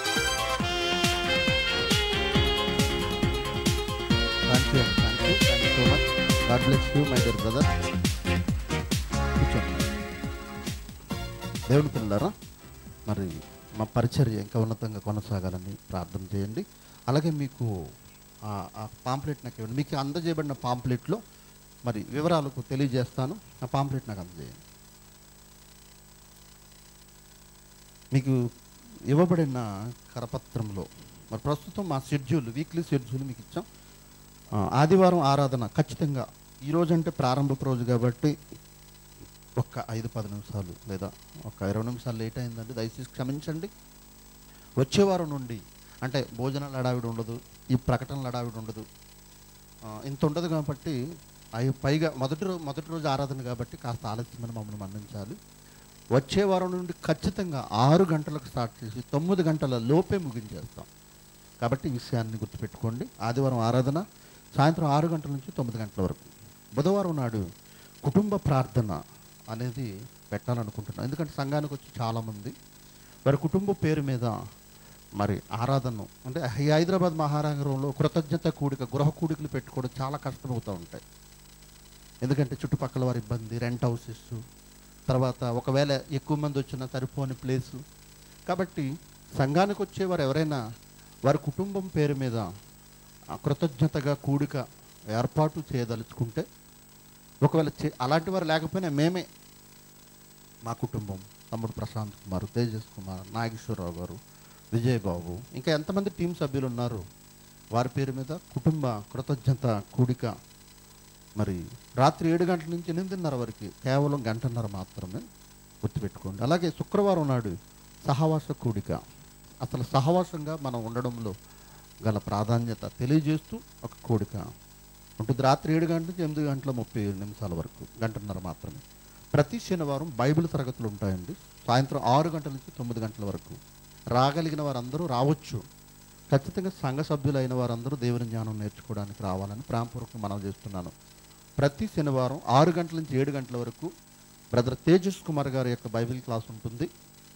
thank you thank you thank you so much God bless you my dear brother కూర్చోండి దేవుని పిల్లలారా మరి మా పరిచర్య ఇంకా ఉన్నతంగా కొనసాగాలని ప్రార్థన చేయండి అలాగే మీకు ఆ- ఆ పాంప్లెట్ నాకు ఇవ్వండి మీకు అందజేయబడిన పాంప్లెట్లో మరి వివరాలకు తెలియజేస్తాను ఆ పాంప్లెట్ నాకు అందజేయండి మీకు ఇవ్వబడిన కరపత్రంలో మరి ప్రస్తుతం మా షెడ్యూల్ వీక్లీ షెడ్యూల్ మీకు ఇచ్చాం ఆ, ఆదివారం ఆరాధన ఖచ్చితంగా ఈ రోజు అంటే ప్రారంభపు రోజు కాబట్టి ఒక్క ఐదు పది నిమిషాలు లేదా ఒక ఇరవై నిమిషాలు లేట్ అయిందండి దయచేసి క్షమించండి వచ్చే వారం నుండి అంటే భోజనాలు హడావిడి ఉండదు ఈ ప్రకటనలు హడావిడి ఉండదు ఆ, ఇంత ఉండదు కాబట్టి అవి పైగా మొదటి రోజు మొదటి రోజు ఆరాధన కాబట్టి కాస్త ఆలస్యమని మమ్మల్ని మన్నించాలి వచ్చే వారం నుండి ఖచ్చితంగా ఆరు గంటలకు స్టార్ట్ చేసి తొమ్మిది గంటల లోపే ముగించేస్తాం కాబట్టి ఈ విషయాన్ని గుర్తుపెట్టుకోండి ఆదివారం ఆరాధన సాయంత్రం ఆరు గంటల నుంచి తొమ్మిది గంటల వరకు బుధవారం నాడు కుటుంబ ప్రార్థన అనేది పెట్టాలనుకుంటున్నాను ఎందుకంటే సంఘానికి వచ్చి చాలామంది వారి కుటుంబ పేరు మీద మరి ఆరాధన అంటే ఈ హైదరాబాద్ మహానగరంలో కృతజ్ఞత కూడిక గృహ కూడికలు పెట్టుకోవడం చాలా కష్టమవుతూ ఉంటాయి ఎందుకంటే చుట్టుపక్కల వారి ఇబ్బంది రెంట్ హౌసెస్ తర్వాత ఒకవేళ ఎక్కువ మంది వచ్చినా సరిపోని ప్లేసు కాబట్టి సంఘానికి వచ్చేవారు ఎవరైనా వారి కుటుంబం పేరు మీద ఆ కృతజ్ఞతగా కూడిక ఏర్పాటు చేయదలుచుకుంటే ఒకవేళ చే అలాంటి వారు లేకపోయినా మేమే మా కుటుంబం తమ్ముడు ప్రశాంత్ కుమార్ తేజస్ కుమార్ నాగేశ్వరరావు గారు విజయబాబు ఇంకా ఎంతమంది టీం సభ్యులు ఉన్నారు వారి పేరు మీద కుటుంబ కృతజ్ఞత కూడిక మరి రాత్రి ఏడు గంటల నుంచి ఎనిమిదిన్నర వరకు కేవలం గంటన్నర మాత్రమే గుర్తుపెట్టుకోండి అలాగే శుక్రవారం నాడు సహవాస కూడిక అసలు సహవాసంగా మనం ఉండడంలో గల ప్రాధాన్యత తెలియజేస్తూ ఒక కూడిక ఉంటుంది రాత్రి ఏడు గంటల నుంచి ఎనిమిది గంటల ముప్పై ఏడు నిమిషాల వరకు గంటన్నర మాత్రమే ప్రతి శనివారం బైబిల్ తరగతులు ఉంటాయండి సాయంత్రం ఆరు గంటల నుంచి తొమ్మిది గంటల వరకు రాగలిగిన వారందరూ రావచ్చు ఖచ్చితంగా సంఘ సభ్యులైన వారందరూ దేవుని జ్ఞానం నేర్చుకోవడానికి రావాలని ప్రాంపూర్వకంగా మనం చేస్తున్నాను ప్రతి శనివారం ఆరు గంటల నుంచి ఏడు గంటల వరకు బ్రదర్ తేజస్ కుమార్ గారి యొక్క బైబిల్ క్లాస్ ఉంటుంది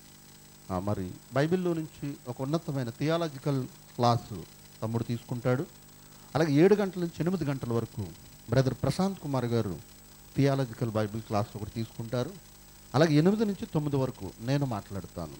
ఆ, మరి బైబిల్లో నుంచి ఒక ఉన్నతమైన థియాలజికల్ క్లాసు తమ్ముడు తీసుకుంటాడు అలాగే ఏడు గంటల నుంచి ఎనిమిది గంటల వరకు బ్రదర్ ప్రశాంత్ కుమార్ గారు థియాలజికల్ బైబిల్ క్లాస్ ఒకటి తీసుకుంటారు అలాగే ఎనిమిది నుంచి తొమ్మిది వరకు నేను మాట్లాడతాను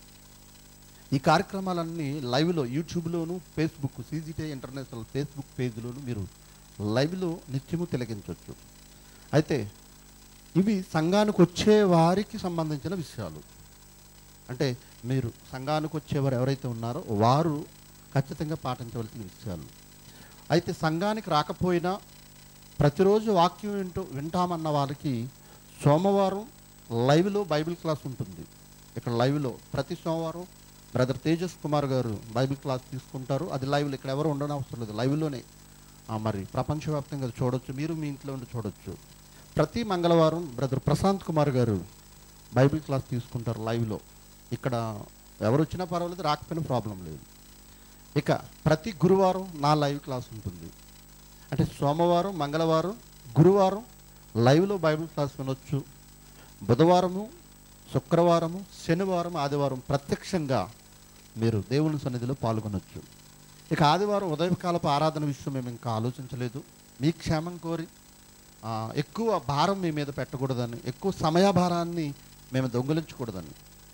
ఈ కార్యక్రమాలన్నీ లైవ్లో యూట్యూబ్లోను ఫేస్బుక్ సీజీటీ ఇంటర్నేషనల్ ఫేస్బుక్ పేజ్లోను మీరు లైవ్లో నిత్యము తిలగించవచ్చు అయితే ఇవి సంఘానికి వచ్చే వారికి సంబంధించిన విషయాలు అంటే మీరు సంఘానికి వచ్చేవారు ఎవరైతే ఉన్నారో వారు ఖచ్చితంగా పాటించవలసిన విషయాలు అయితే సంఘానికి రాకపోయినా ప్రతిరోజు వాక్యం వింటూ వింటామన్న వాళ్ళకి సోమవారం లైవ్లో బైబిల్ క్లాస్ ఉంటుంది ఇక్కడ లైవ్లో ప్రతి సోమవారం బ్రదర్ తేజస్ కుమార్ గారు బైబిల్ క్లాస్ తీసుకుంటారు అది లైవ్లో ఇక్కడ ఎవరు ఉండని అవసరం లేదు లైవ్లోనే ఆ, మరి ప్రపంచవ్యాప్తంగా అది చూడొచ్చు మీరు మీ ఇంట్లో ఉండి చూడొచ్చు ప్రతి మంగళవారం బ్రదర్ ప్రశాంత్ కుమార్ గారు బైబిల్ క్లాస్ తీసుకుంటారు లైవ్లో ఇక్కడ ఎవరు వచ్చినా పర్వాలేదు రాకపోయినా ప్రాబ్లం లేదు ఇక ప్రతి గురువారం నా లైవ్ క్లాస్ ఉంటుంది అంటే సోమవారం మంగళవారం గురువారం లైవ్లో బైబిల్ క్లాస్ వినొచ్చు బుధవారము శుక్రవారము శనివారం ఆదివారం ప్రత్యక్షంగా మీరు దేవుని సన్నిధిలో పాల్గొనొచ్చు ఇక ఆదివారం ఉదయకాలపు ఆరాధన విషయం మేము ఇంకా ఆలోచించలేదు మీ క్షేమం కోరి ఆ, ఎక్కువ భారం మీ మీద పెట్టకూడదని ఎక్కువ సమయభారాన్ని మేము దొంగిలించకూడదని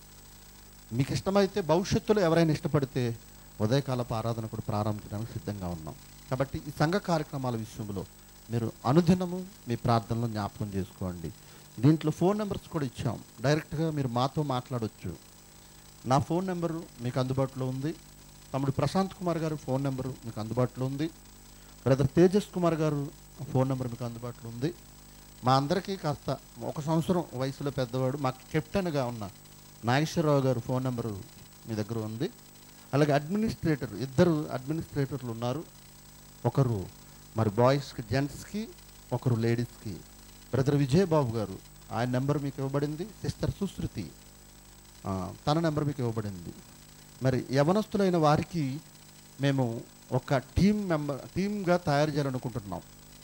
మీకు ఇష్టమైతే భవిష్యత్తులో ఎవరైనా ఇష్టపడితే ఉదయకాలపు ఆరాధన కూడా ప్రారంభించడానికి సిద్ధంగా ఉన్నాం కాబట్టి ఈ సంఘ కార్యక్రమాల విషయంలో మీరు అనుదినము మీ ప్రార్థనలో జ్ఞాపకం చేసుకోండి దీంట్లో ఫోన్ నెంబర్స్ కూడా ఇచ్చాం డైరెక్ట్గా మీరు మాతో మాట్లాడొచ్చు నా ఫోన్ నెంబరు మీకు అందుబాటులో ఉంది తమ్ముడు ప్రశాంత్ కుమార్ గారి ఫోన్ నెంబరు మీకు అందుబాటులో ఉంది బ్రదర్ తేజస్ కుమార్ గారు ఫోన్ నెంబర్ మీకు అందుబాటులో ఉంది మా అందరికీ కాస్త ఒక సంవత్సరం వయసులో పెద్దవాడు మాకు కెప్టెన్గా ఉన్న నాగేశ్వరరావు గారు ఫోన్ నెంబరు మీ దగ్గర ఉంది అలాగే అడ్మినిస్ట్రేటర్ ఇద్దరు అడ్మినిస్ట్రేటర్లు ఉన్నారు ఒకరు మరి బాయ్స్కి జెంట్స్కి ఒకరు లేడీస్కి బ్రదర్ విజయబాబు గారు ఆయన నెంబర్ మీకు ఇవ్వబడింది సిస్టర్ సుశ్రుతి ఆ, తన నెంబర్ మీకు ఇవ్వబడింది మరి యవనస్తులైన వారికి మేము ఒక టీం మెంబర్ టీమ్గా తయారు చేయాలనుకుంటున్నాం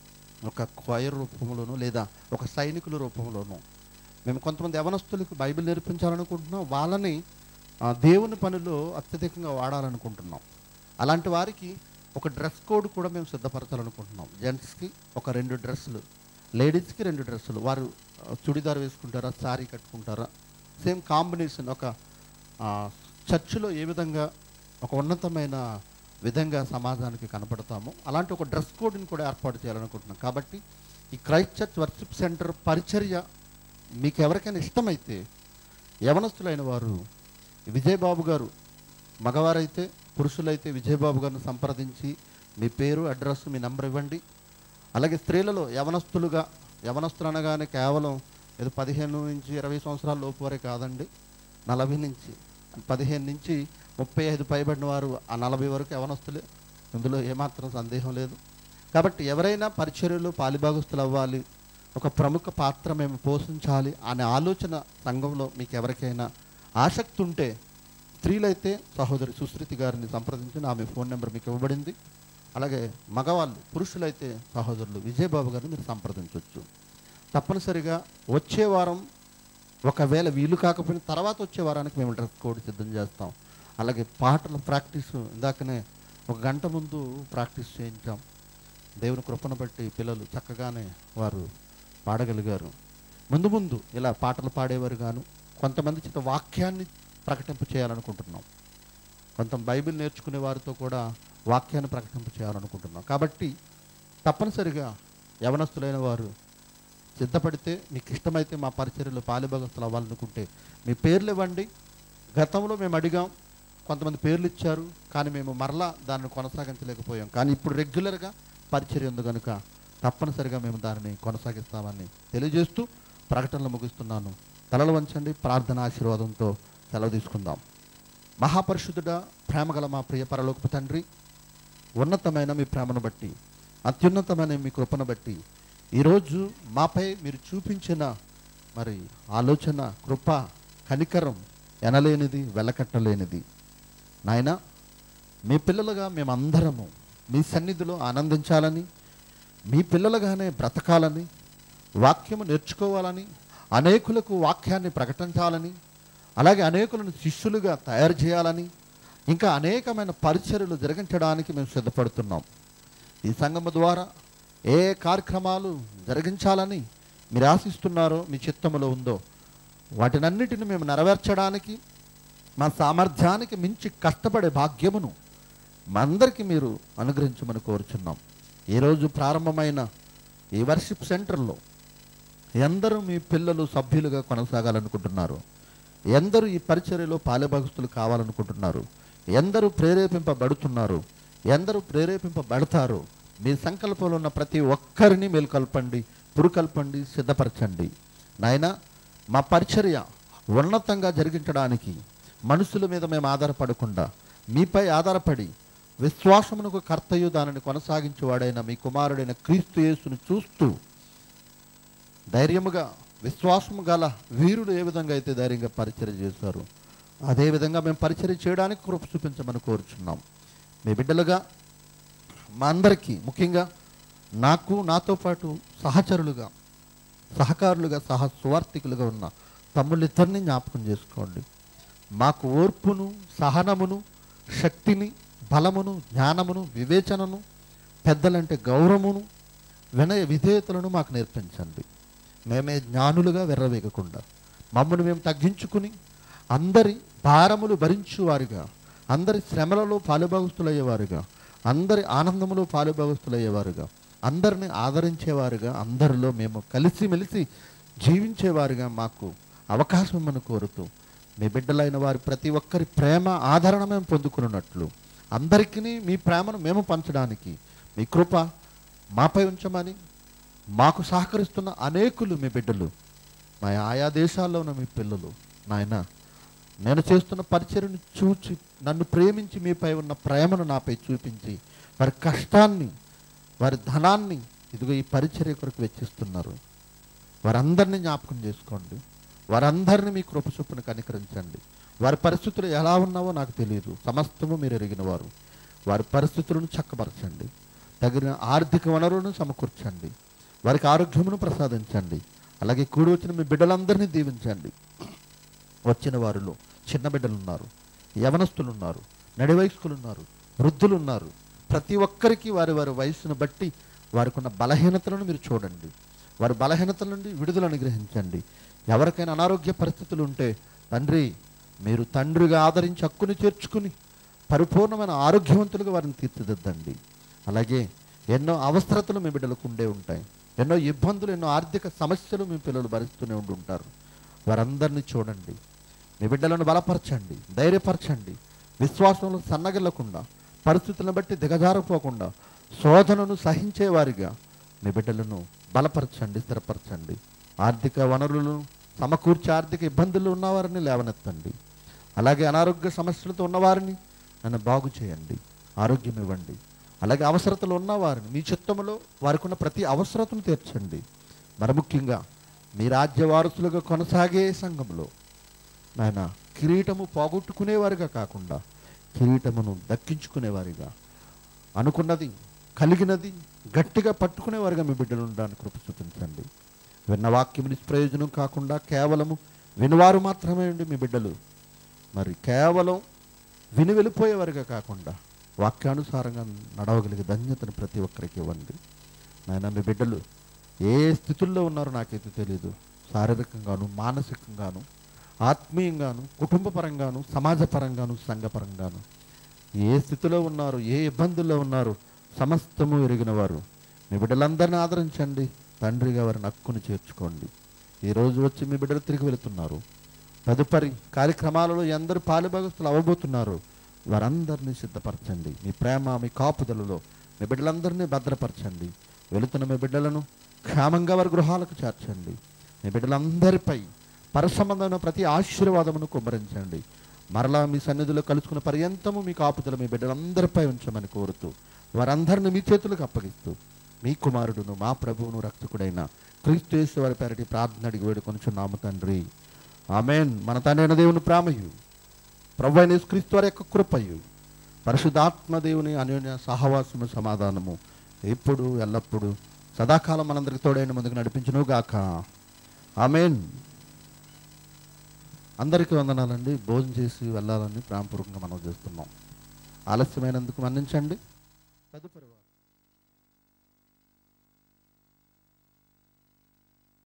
ఒక క్వైర్ రూపంలోనూ లేదా ఒక సైనికుల రూపంలోనూ మేము కొంతమంది యవనస్తులకు బైబిల్ నేర్పించాలనుకుంటున్నాం వాళ్ళని ఆ, దేవుని పనిలో అత్యధికంగా వాడాలనుకుంటున్నాం అలాంటి వారికి ఒక డ్రెస్ కోడ్ కూడా మేము సిద్ధపరచాలనుకుంటున్నాం జెంట్స్కి ఒక రెండు డ్రెస్సులు లేడీస్కి రెండు డ్రెస్సులు వారు ఆ, చుడిదార్ వేసుకుంటారా శారీ కట్టుకుంటారా సేమ్ కాంబినేషన్ ఒక ఆ, చర్చిలో ఏ విధంగా ఒక ఉన్నతమైన విధంగా సమాజానికి కనపడతామో అలాంటి ఒక డ్రెస్ కోడ్ని కూడా ఏర్పాటు చేయాలనుకుంటున్నాం కాబట్టి ఈ క్రైస్ట్ చర్చ్ వర్షిప్ సెంటర్ పరిచర్య మీకు ఎవరికైనా ఇష్టమైతే యవనస్తులైన వారు విజయబాబు గారు మగవారైతే పురుషులైతే విజయబాబు గారిని సంప్రదించి మీ పేరు అడ్రస్ మీ నెంబర్ ఇవ్వండి అలాగే స్త్రీలలో యవనస్తులుగా యవనస్తులు అనగానే కేవలం ఏదో పదిహేను నుంచి ఇరవై సంవత్సరాల లోపు వరే కాదండి నలభై నుంచి పదిహేను నుంచి ముప్పై ఐదు పైబడిన వారు ఆ నలభై వరకు యవనస్తులే ఇందులో ఏమాత్రం సందేహం లేదు కాబట్టి ఎవరైనా పరిచర్యలో పాలిభాగస్తులు అవ్వాలి ఒక ప్రముఖ పాత్ర మేము పోషించాలి అనే ఆలోచన సంఘంలో మీకు ఎవరికైనా ఆసక్తి ఉంటే స్త్రీలైతే సహోదరి సుశ్రుతి గారిని సంప్రదించిన ఆమె ఫోన్ నెంబర్ మీకు ఇవ్వబడింది అలాగే మగవాళ్ళు పురుషులైతే సహోదరులు విజయబాబు గారిని మీరు సంప్రదించవచ్చు తప్పనిసరిగా వచ్చే వారం ఒకవేళ వీలు కాకపోయినా తర్వాత వచ్చే వారానికి మేము డ్రెస్ కోడ్ సిద్ధం చేస్తాం అలాగే పాటల ప్రాక్టీస్ ఇందాకనే ఒక గంట ముందు ప్రాక్టీస్ చేయించాం దేవుని కృపను బట్టి పిల్లలు చక్కగానే వారు పాడగలిగారు ముందు ముందు ఇలా పాటలు పాడేవారు గాను కొంతమంది చేత వాక్యాన్ని ప్రకటింప చేయాలనుకుంటున్నాం కొంత బైబిల్ నేర్చుకునే వారితో కూడా వాక్యాన్ని ప్రకటింప చేయాలనుకుంటున్నాం కాబట్టి తప్పనిసరిగా యవనస్తులైన వారు సిద్ధపడితే మీకు ఇష్టమైతే మా పరిచర్యలో పాలిభాగస్తులు అవ్వాలనుకుంటే మీ పేర్లు ఇవ్వండి గతంలో మేము అడిగాం కొంతమంది పేర్లు ఇచ్చారు కానీ మేము మరలా దాన్ని కొనసాగించలేకపోయాం కానీ ఇప్పుడు రెగ్యులర్గా పరిచర్య ఉంది కనుక తప్పనిసరిగా మేము దానిని కొనసాగిస్తామని తెలియజేస్తూ ప్రకటనలు ముగిస్తున్నాను తలలు వంచండి ప్రార్థన ఆశీర్వాదంతో సెలవు తీసుకుందాం మహాపరిశుద్ధుడ ప్రేమగల మా ప్రియ పరలోకపు తండ్రి ఉన్నతమైన మీ ప్రేమను బట్టి అత్యున్నతమైన మీ కృపను బట్టి ఈరోజు మాపై మీరు చూపించిన మరి ఆలోచన కృప కనికరం ఎనలేనిది వెలకట్టలేనిది నాయన మీ పిల్లలుగా మేమందరము మీ సన్నిధిలో ఆనందించాలని మీ పిల్లలుగానే బ్రతకాలని వాక్యము నేర్చుకోవాలని అనేకులకు వాక్యాన్ని ప్రకటించాలని అలాగే అనేకులను శిష్యులుగా తయారు చేయాలని ఇంకా అనేకమైన పరిచర్యలు జరిగించడానికి మేము సిద్ధపడుతున్నాం ఈ సంగమ ద్వారా ఏ కార్యక్రమాలు జరిగించాలని మీరు ఆశిస్తున్నారో మీ చిత్తములో ఉందో వాటినన్నిటిని మేము నెరవేర్చడానికి మా సామర్థ్యానికి మించి కష్టపడే భాగ్యమును మా అందరికీ మీరు అనుగ్రహించమని కోరుచున్నాం ఈరోజు ప్రారంభమైన ఈ వర్షిప్ సెంటర్లో ఎందరూ మీ పిల్లలు సభ్యులుగా కొనసాగాలనుకుంటున్నారు ఎందరూ ఈ పరిచర్యలో పాలభాగస్తులు కావాలనుకుంటున్నారు ఎందరూ ప్రేరేపింపబడుతున్నారు ఎందరూ ప్రేరేపింపబడతారు మీ సంకల్పంలో ఉన్న ప్రతి ఒక్కరిని మేలుకల్పండి పురుకల్పండి సిద్ధపరచండి నాయన మా పరిచర్య ఉన్నతంగా జరిగించడానికి మనుషుల మీద మేము ఆధారపడకుండా మీపై ఆధారపడి విశ్వాసమునకు కర్తయు దానిని కొనసాగించేవాడైన మీ కుమారుడైన క్రీస్తు యేసును చూస్తూ ధైర్యముగా విశ్వాసము గల వీరులు ఏ విధంగా అయితే ధైర్యంగా పరిచయం చేశారు అదే విధంగా మేము పరిచయం చేయడానికి కృప చూపించమని కోరుచున్నాం మీ బిడ్డలుగా మా అందరికీ ముఖ్యంగా నాకు నాతో పాటు సహచరులుగా సహకారులుగా సహ సువార్థికులుగా ఉన్న తమ్ముళ్ళిద్దరిని జ్ఞాపకం చేసుకోండి మాకు ఓర్పును సహనమును శక్తిని బలమును జ్ఞానమును వివేచనను పెద్దలంటే గౌరవమును వినయ విధేయతలను మాకు నేర్పించండి మేమే జ్ఞానులుగా వెర్రవేగకుండా మమ్మల్ని మేము తగ్గించుకుని అందరి భారములు భరించువారుగా అందరి శ్రమలలో పాలుభాగస్తులయ్యేవారుగా అందరి ఆనందములో పాలుభాగస్తులయ్యేవారుగా అందరిని ఆదరించేవారుగా అందరిలో మేము కలిసిమెలిసి జీవించేవారుగా మాకు అవకాశం ఇమ్మని కోరుతూ మీ బిడ్డలైన వారి ప్రతి ఒక్కరి ప్రేమ ఆదరణ మేము పొందుకున్నట్లు అందరికీ మీ ప్రేమను మేము పంచడానికి మీ కృప మాపై ఉంచమని మాకు సహకరిస్తున్న అనేకులు మీ బిడ్డలు మా ఆయా దేశాల్లో ఉన్న మీ పిల్లలు నాయన నేను చేస్తున్న పరిచయను చూచి నన్ను ప్రేమించి మీపై ఉన్న ప్రేమను నాపై చూపించి వారి కష్టాన్ని వారి ధనాన్ని ఇదిగో ఈ పరిచర్య కొరకు వెచ్చిస్తున్నారు వారందరినీ జ్ఞాపకం చేసుకోండి వారందరినీ మీ కృప చొప్పున కనికరించండి వారి పరిస్థితులు ఎలా ఉన్నావో నాకు తెలియదు సమస్తము మీరు ఎరిగిన వారు వారి పరిస్థితులను చక్కపరచండి తగిన ఆర్థిక వనరులను సమకూర్చండి వారికి ఆరోగ్యమును ప్రసాదించండి అలాగే కూడి వచ్చిన మీ బిడ్డలందరినీ దీవించండి వచ్చిన వారిలో చిన్న బిడ్డలు ఉన్నారు యవనస్తులు ఉన్నారు నడి వయస్కులు ఉన్నారు వృద్ధులు ఉన్నారు ప్రతి ఒక్కరికి వారి వారి వయసును బట్టి వారికి ఉన్న బలహీనతలను మీరు చూడండి వారి బలహీనతల నుండి విడుదల అనుగ్రహించండి ఎవరికైనా అనారోగ్య పరిస్థితులు ఉంటే తండ్రి మీరు తండ్రిగా ఆదరించి హక్కుని చేర్చుకుని పరిపూర్ణమైన ఆరోగ్యవంతులుగా వారిని తీర్చిదిద్దండి అలాగే ఎన్నో అవసరతలు మీ బిడ్డలకు ఉండే ఉంటాయి ఎన్నో ఇబ్బందులు ఎన్నో ఆర్థిక సమస్యలు మీ పిల్లలు భరిస్తూనే ఉండి ఉంటారు వారందరినీ చూడండి మీ బిడ్డలను బలపరచండి ధైర్యపరచండి విశ్వాసంలో సన్నగిల్లకుండా పరిస్థితులను బట్టి దిగజారిపోకుండా శోధనను సహించేవారిగా మీ బిడ్డలను బలపరచండి స్థిరపరచండి ఆర్థిక వనరులను సమకూర్చి ఆర్థిక ఇబ్బందులు ఉన్నవారిని లేవనెత్తండి అలాగే అనారోగ్య సమస్యలతో ఉన్నవారిని నన్ను బాగు చేయండి ఆరోగ్యం ఇవ్వండి అలాగే అవసరతలు ఉన్నవారిని మీ చిత్తములో వారికి ఉన్న ప్రతి అవసరతను తీర్చండి మరి ముఖ్యంగా మీ రాజ్య వారసులుగా కొనసాగే సంఘంలో నాయన కిరీటము పోగొట్టుకునేవారిగా కాకుండా కిరీటమును దక్కించుకునేవారిగా అనుకున్నది కలిగినది గట్టిగా పట్టుకునేవారిగా మీ బిడ్డలు ఉండడానికి కృప చూపించండి విన్న వాక్యం నిష్ప్రయోజనం కాకుండా కేవలము వినువారు మాత్రమే ఉండి మీ బిడ్డలు మరి కేవలం విని వెళ్ళిపోయేవారిగా కాకుండా వాక్యానుసారంగా నడవగలిగే ధన్యతను ప్రతి ఒక్కరికి ఇవ్వండి నాయన మీ బిడ్డలు ఏ స్థితుల్లో ఉన్నారో నాకైతే తెలియదు శారీరకంగాను మానసికంగాను ఆత్మీయంగాను కుటుంబపరంగాను సమాజపరంగాను సంఘపరంగాను ఏ స్థితిలో ఉన్నారు ఏ ఇబ్బందుల్లో ఉన్నారు సమస్తము ఎరిగిన వారు మీ బిడ్డలందరినీ ఆదరించండి తండ్రిగా వారిని హక్కును చేర్చుకోండి ఈరోజు వచ్చి మీ బిడ్డలు తిరిగి వెళుతున్నారు తదుపరి కార్యక్రమాలలో ఎందరు పాలుభాగస్తులు అవ్వబోతున్నారు వారందరినీ సిద్ధపరచండి మీ ప్రేమ మీ కాపుదలలో మీ బిడ్డలందరినీ భద్రపరచండి వెళుతున్న మీ బిడ్డలను క్షేమంగా వారి గృహాలకు చేర్చండి మీ బిడ్డలందరిపై పరసంబంధమైన ప్రతి ఆశీర్వాదమును కుమ్మరించండి మరలా మీ సన్నిధిలో కలుసుకున్న పర్యంతము మీ కాపుదల మీ బిడ్డలందరిపై ఉంచమని కోరుతూ వారందరిని మీ చేతులకు అప్పగిస్తూ మీ కుమారుడును మా ప్రభువును రక్షకుడైన క్రీస్తు యేసు వారి పేరటి ప్రార్థన అడిగి వేడుకొనుచున్నాము తండ్రి ఆమెన్ మన తండ్రి అయిన దేవుని ప్రేమయు ప్రభు అయిన క్రీస్తు వారి యొక్క కృపయు పరిశుద్ధాత్మ దేవుని అన్యోన్య సహవాసము సమాధానము ఎప్పుడు ఎల్లప్పుడు సదాకాలం మనందరికి తోడైన ముందుకు నడిపించును గాక ఆమెన్ అందరికీ వందనాలండి భోజనం చేసి వెళ్ళాలని ప్రేమపూర్వకంగా మనం చేస్తున్నాం ఆలస్యమైనందుకు మన్నించండి తదుపరి వారం